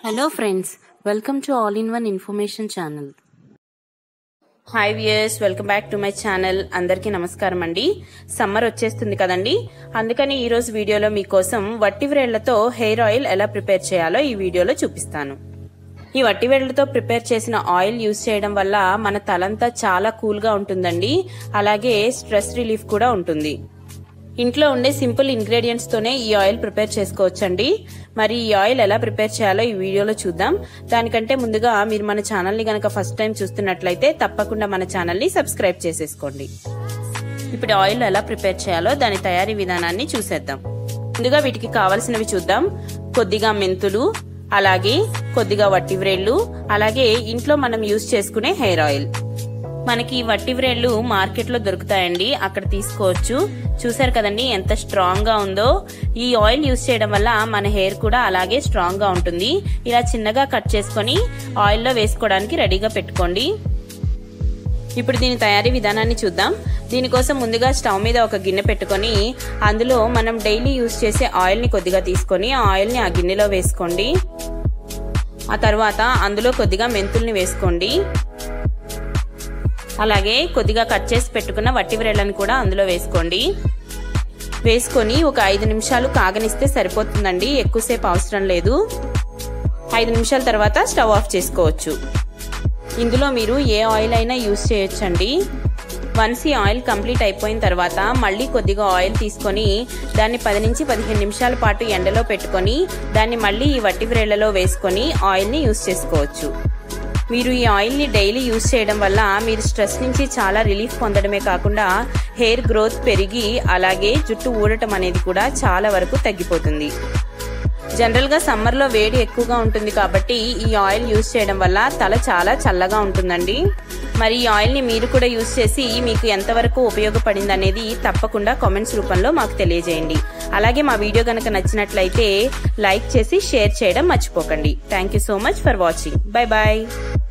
hello friends welcome to all in one information channel hi viewers welcome back to my channel అందరికీ నమస్కారం అండి summer వచ్చేస్తుంది కదండి అందుకని ఈ రోజు వీడియోలో మీకోసం వట్టి వ్రేళ్లతో హెయిర్ ఆయిల్ ఎలా ప్రిపేర్ చేయాలో ఈ వీడియోలో చూపిస్తాను ఈ వట్టి వేళ్లతో ప్రిపేర్ చేసిన ఆయిల్ యూస్ చేయడం వల్ల మన తలంతా చాలా కూల్గా ఉంటుందండి అలాగే స్ట్రెస్ రిలీఫ్ కూడా ఉంటుంది ఇంట్లో ఉండే సింపుల్ ఇంగ్రీడియంట్స్ తోనే ఈ ఆయిల్ ప్రిపేర్ చేసుకోవచ్చండి మరి ఈ ఆయిల్ ఎలా ప్రిపేర్ చేయాలో ఈ వీడియోలో చూద్దాం దానికంటే ముందుగా మీరు మన ఛానల్ ని గనక ఫస్ట్ టైం చూస్తున్నట్లయితే తప్పకుండా మన ఛానల్ ని సబ్స్క్రైబ్ చేసేసుకోండి ఇప్పుడు ఆయిల్ ఎలా ప్రిపేర్ చేయాలో దాని తయారీ విధానాన్ని చూసేద్దాం ముందుగా వీటికి కావలసినవి చూద్దాం కొద్దిగా మెంతులు అలాగే కొద్దిగా వట్టి వ్రేళ్లు అలాగే ఇంట్లో మనం యూజ్ చేసుకునే హెయిర్ ఆయిల్ మనకి వట్టి వ్రేళ్లు మార్కెట్ లో దొరుకుతాయండి అక్కడ తీసుకోవచ్చు చూసారు కదండి ఎంత స్ట్రాంగ్ గా ఉందో ఈ ఆయిల్ యూస్ చేయడం వల్ల మన హెయిర్ కూడా అలాగే స్ట్రాంగ్ గా ఉంటుంది ఇలా చిన్నగా కట్ చేసుకొని ఆయిల్ లో వేసుకోవడానికి రెడీగా పెట్టుకోండి ఇప్పుడు దీని తయారీ విధానాన్ని చూద్దాం దీనికోసం ముందుగా స్టవ్ మీద ఒక గిన్నె పెట్టుకొని అందులో మనం డైలీ యూస్ చేసే ఆయిల్ ని కొద్దిగా తీసుకొని ఆ ఆయిల్ ని ఆ గిన్నెలో వేసుకోండి ఆ తర్వాత అందులో కొద్దిగా మెంతుల్ని వేసుకోండి అలాగే కొద్దిగా కట్ చేసి పెట్టుకున్న వట్టి వ్రేళ్ళని కూడా అందులో వేసుకోండి వేసుకొని ఒక ఐదు నిమిషాలు కాగనిస్తే సరిపోతుందండి ఎక్కువసేపు అవసరం లేదు ఐదు నిమిషాల తర్వాత స్టవ్ ఆఫ్ చేసుకోవచ్చు ఇందులో మీరు ఏ ఆయిల్ అయినా యూస్ చేయొచ్చండి వన్స్ ఈ ఆయిల్ కంప్లీట్ అయిపోయిన తర్వాత మళ్ళీ కొద్దిగా ఆయిల్ తీసుకొని దాన్ని పది నుంచి పదిహేను నిమిషాల పాటు ఎండలో పెట్టుకొని దాన్ని మళ్ళీ ఈ వట్టి వ్రేళ్లలో వేసుకొని ఆయిల్ని యూస్ చేసుకోవచ్చు మీరు ఈ ఆయిల్ని డైలీ యూస్ చేయడం వల్ల మీరు స్ట్రెస్ నుంచి చాలా రిలీఫ్ పొందడమే కాకుండా హెయిర్ గ్రోత్ పెరిగి అలాగే జుట్టు ఊడటం అనేది కూడా చాలా వరకు తగ్గిపోతుంది జనరల్గా సమ్మర్లో వేడి ఎక్కువగా ఉంటుంది కాబట్టి ఈ ఆయిల్ యూస్ చేయడం వల్ల తల చాలా చల్లగా ఉంటుందండి మరి ఈ ఆయిల్ని మీరు కూడా యూస్ చేసి మీకు ఎంతవరకు ఉపయోగపడింది అనేది తప్పకుండా కామెంట్స్ రూపంలో మాకు తెలియజేయండి అలాగే మా వీడియో కనుక నచ్చినట్లయితే లైక్ చేసి షేర్ చేయడం మర్చిపోకండి thank you so much for watching bye bye